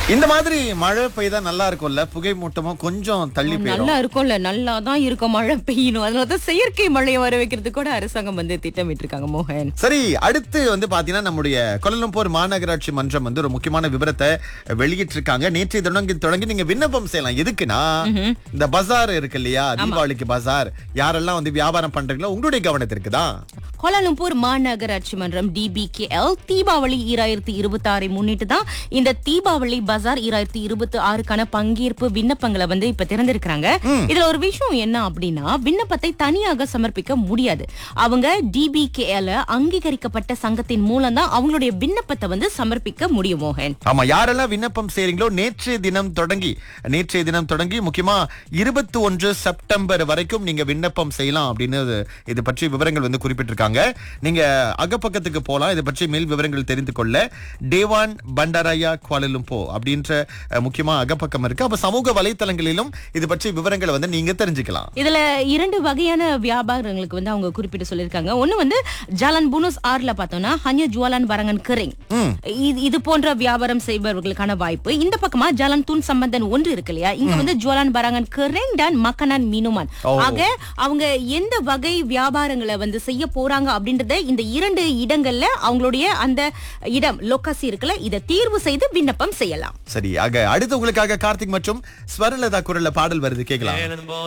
இந்த மாதிரி மழை பெய்தா நல்லா இருக்கும்ல புகை மூட்டமும் கொஞ்சம் தள்ளி போயிடும் நல்லா இருக்கும்ல நல்லா தான் இருக்கும் மழை பெய்யணும் அதனாலதான் செயற்கை மழையை வர வைக்கிறது கூட அரசாங்கம் வந்து திட்டமிட்டு இருக்காங்க மோகன் சரி அடுத்து வந்து பாத்தீங்கன்னா நம்முடைய கொல்லம்பூர் மாநகராட்சி மன்றம் வந்து ஒரு முக்கியமான விவரத்தை வெளியிட்டிருக்காங்க நேற்றைய தொடங்கி தொடங்கி நீங்க விண்ணப்பம் செய்யலாம் எதுக்குன்னா இந்த பஜார் இருக்கு இல்லையா தீபாவளிக்கு பஜார் யாரெல்லாம் வந்து வியாபாரம் பண்றீங்களோ உங்களுடைய கவனத்திற்கு தான் கோலாலம்பூர் மாநகராட்சி மன்றம் டிபிகேஎல் தீபாவளி ஈராயிரத்தி இருபத்தி ஆறை முன்னிட்டு தான் இந்த தீபாவளி பஜார் ஈராயிரத்தி இருபத்தி ஆறுக்கான பங்கேற்பு விண்ணப்பங்களை வந்து இப்ப திறந்திருக்கிறாங்க இதுல ஒரு விஷயம் என்ன அப்படின்னா விண்ணப்பத்தை தனியாக சமர்ப்பிக்க முடியாது அவங்க டிபிகேஎல் அங்கீகரிக்கப்பட்ட சங்கத்தின் மூலம் தான் அவங்களுடைய விண்ணப்பத்தை வந்து சமர்ப்பிக்க முடியும் மோகன் ஆமா யாரெல்லாம் விண்ணப்பம் செய்றீங்களோ நேற்றைய தினம் தொடங்கி நேற்றைய தினம் தொடங்கி முக்கியமா இருபத்தி ஒன்று செப்டம்பர் வரைக்கும் நீங்க விண்ணப்பம் செய்யலாம் அப்படின்னு இது- இது பற்றி விவரங்கள் வந்து குறிப்பிட்டிருக்காங்க நீங்க அகப்பக்கத்துக்கு போலாம் இது பற்றி மேல் விவரங்கள் தெரிந்து கொள்ள டேவான் பண்டாராயா குவாலலும்போ அப்படின்ற அஹ், முக்கியமா அகப்பக்கம் இருக்கு அப்ப சமூக வலைத்தளங்களிலும் இது பற்றி விவரங்களை வந்து நீங்க தெரிஞ்சுக்கலாம் இதுல இரண்டு வகையான வியாபாரங்களுக்கு வந்து அவங்க குறிப்பிட்டு சொல்லியிருக்காங்க ஒண்ணு வந்து ஜாலன் புனோஸ் ஆர்ல பார்த்தோம்னா ஹன்ய ஜுவலான் வரங்கன் கிரிங் இது இது போன்ற வியாபாரம் செய்பவர்களுக்கான வாய்ப்பு இந்த பக்கமா ஜாலன் தூண் சம்பந்தன் ஒன்று இருக்கு இல்லையா இங்க வந்து ஜுவலான் பரங்கன் கிரிங் டன் மக்கனான் மீனுமான் ஓ. ஆக அவங்க எந்த வகை வியாபாரங்களை வந்து செய்ய போறாங்க அப்படின்றத இந்த இரண்டு இடங்கள்ல அவங்களுடைய அந்த இடம் லொக்கசி இருக்குல்ல இதை தீர்வு செய்து விண்ணப்பம் செய்யலாம் சரி ஆக அடுத்து உங்களுக்காக கார்த்திக் மற்றும் ஸ்வரலதா குரல்ல பாடல் வருது கேட்கலாம்